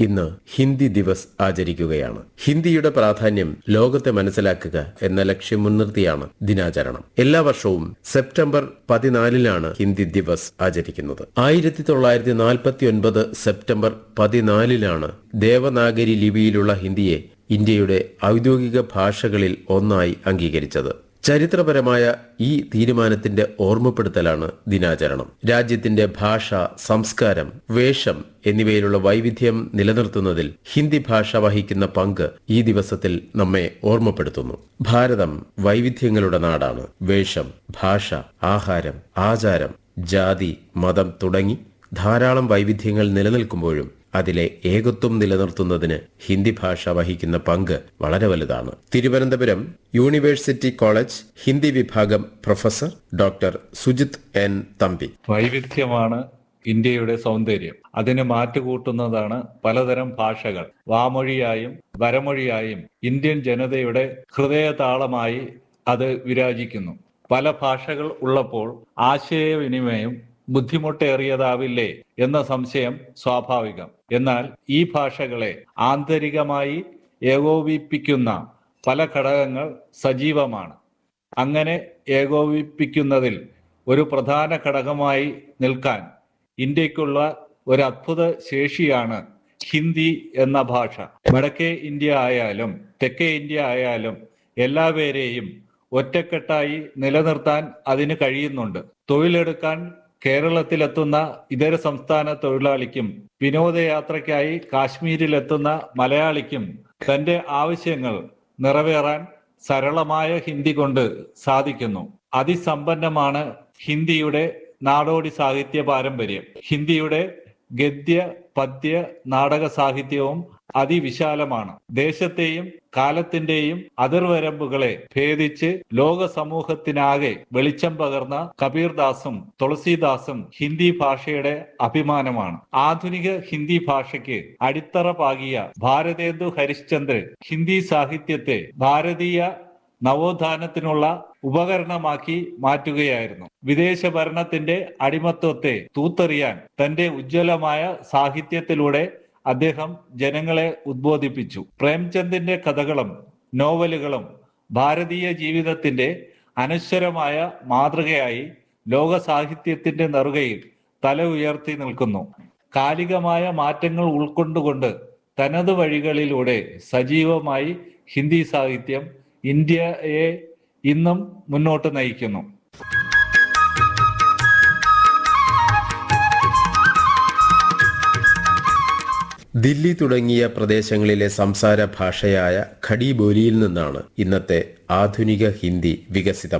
ഇന്ന് ഹിന്ദി ദിവസ് ആചരിക്കുകയാണ് ഹിന്ദിയുടെ പ്രാധാന്യം ലോകത്തെ മനസ്സിലാക്കുക എന്ന ലക്ഷ്യം മുൻനിർത്തിയാണ് ദിനാചരണം എല്ലാ വർഷവും സെപ്റ്റംബർ പതിനാലിനാണ് ഹിന്ദി ദിവസ് ആചരിക്കുന്നത് ആയിരത്തി തൊള്ളായിരത്തി നാൽപ്പത്തി ഒൻപത് സെപ്റ്റംബർ പതിനാലിനാണ് ദേവനാഗരി ലിപിയിലുള്ള ഹിന്ദിയെ ഇന്ത്യയുടെ ഔദ്യോഗിക ഭാഷകളിൽ ഒന്നായി അംഗീകരിച്ചത് ചരിത്രപരമായ ഈ തീരുമാനത്തിന്റെ ഓർമ്മപ്പെടുത്തലാണ് ദിനാചരണം രാജ്യത്തിന്റെ ഭാഷ സംസ്കാരം വേഷം എന്നിവയിലുള്ള വൈവിധ്യം നിലനിർത്തുന്നതിൽ ഹിന്ദി ഭാഷ വഹിക്കുന്ന പങ്ക് ഈ ദിവസത്തിൽ നമ്മെ ഓർമ്മപ്പെടുത്തുന്നു ഭാരതം വൈവിധ്യങ്ങളുടെ നാടാണ് വേഷം ഭാഷ ആഹാരം ആചാരം ജാതി മതം തുടങ്ങി ധാരാളം വൈവിധ്യങ്ങൾ നിലനിൽക്കുമ്പോഴും അതിലെ ഏകത്വം നിലനിർത്തുന്നതിന് ഹിന്ദി ഭാഷ വഹിക്കുന്ന പങ്ക് വളരെ വലുതാണ് തിരുവനന്തപുരം യൂണിവേഴ്സിറ്റി കോളേജ് ഹിന്ദി വിഭാഗം professor doctor Sujith N Thampi വൈവിധ്യമാണ് ഇന്ത്യയുടെ സൗന്ദര്യം അതിന് മാറ്റുകൂട്ടുന്നതാണ് പലതരം ഭാഷകൾ വാമൊഴിയായും വരമൊഴിയായും ഇന്ത്യൻ ജനതയുടെ ഹൃദയതാളമായി അത് വിരാജിക്കുന്നു പല ഭാഷകൾ ഉള്ളപ്പോൾ ആശയവിനിമയം ബുദ്ധിമുട്ടേറിയതാവില്ലേ എന്ന സംശയം സ്വാഭാവികം എന്നാൽ ഈ ഭാഷകളെ ആന്തരികമായി ഏകോപിപ്പിക്കുന്ന പല ഘടകങ്ങൾ സജീവമാണ് അങ്ങനെ ഏകോപിപ്പിക്കുന്നതിൽ ഒരു പ്രധാന ഘടകമായി നിൽക്കാൻ ഇന്ത്യക്കുള്ള ഒരു അത്ഭുത ശേഷിയാണ് ഹിന്ദി എന്ന ഭാഷ വടക്കേ ഇന്ത്യ ആയാലും തെക്കേ ഇന്ത്യ ആയാലും എല്ലാവരെയും ഒറ്റക്കെട്ടായി നിലനിർത്താൻ അതിന് കഴിയുന്നുണ്ട് തൊഴിലെടുക്കാൻ കേരളത്തിലെത്തുന്ന ഇതര സംസ്ഥാന തൊഴിലാളിക്കും വിനോദയാത്രയ്ക്കായി കാശ്മീരിലെത്തുന്ന മലയാളിക്കും തന്റെ ആവശ്യങ്ങൾ നിറവേറാൻ സരളമായ ഹിന്ദി കൊണ്ട് സാധിക്കുന്നു അതിസമ്പന്നമാണ് ഹിന്ദിയുടെ നാടോടി സാഹിത്യ പാരമ്പര്യം ഹിന്ദിയുടെ ഗദ്യ പദ്യ നാടക സാഹിത്യവും അതിവിശാലമാണ് ദേശത്തെയും കാലത്തിന്റെയും അതിർവരമ്പുകളെ ഭേദിച്ച് ലോക സമൂഹത്തിനാകെ വെളിച്ചം പകർന്ന കബീർദാസും തുളസീദാസും ഹിന്ദി ഭാഷയുടെ അഭിമാനമാണ് ആധുനിക ഹിന്ദി ഭാഷയ്ക്ക് അടിത്തറ പാകിയ ഭാരതേന്ദു ഹരിശ്ചന്ദ്രൻ ഹിന്ദി സാഹിത്യത്തെ ഭാരതീയ നവോത്ഥാനത്തിനുള്ള ഉപകരണമാക്കി മാറ്റുകയായിരുന്നു വിദേശ ഭരണത്തിന്റെ അടിമത്വത്തെ തൂത്തെറിയാൻ തന്റെ ഉജ്ജ്വലമായ സാഹിത്യത്തിലൂടെ അദ്ദേഹം ജനങ്ങളെ ഉദ്ബോധിപ്പിച്ചു പ്രേംചന്ദിന്റെ കഥകളും നോവലുകളും ഭാരതീയ ജീവിതത്തിന്റെ അനശ്വരമായ മാതൃകയായി ലോക സാഹിത്യത്തിന്റെ നെറുകയിൽ തല ഉയർത്തി നിൽക്കുന്നു കാലികമായ മാറ്റങ്ങൾ ഉൾക്കൊണ്ടുകൊണ്ട് തനത് വഴികളിലൂടെ സജീവമായി ഹിന്ദി സാഹിത്യം ഇന്ത്യയെ ഇന്നും മുന്നോട്ട് നയിക്കുന്നു ദില്ലി തുടങ്ങിയ പ്രദേശങ്ങളിലെ സംസാര ഭാഷയായ ഖടി ബോലിയിൽ നിന്നാണ് ഇന്നത്തെ ആധുനിക ഹിന്ദി വികസിതം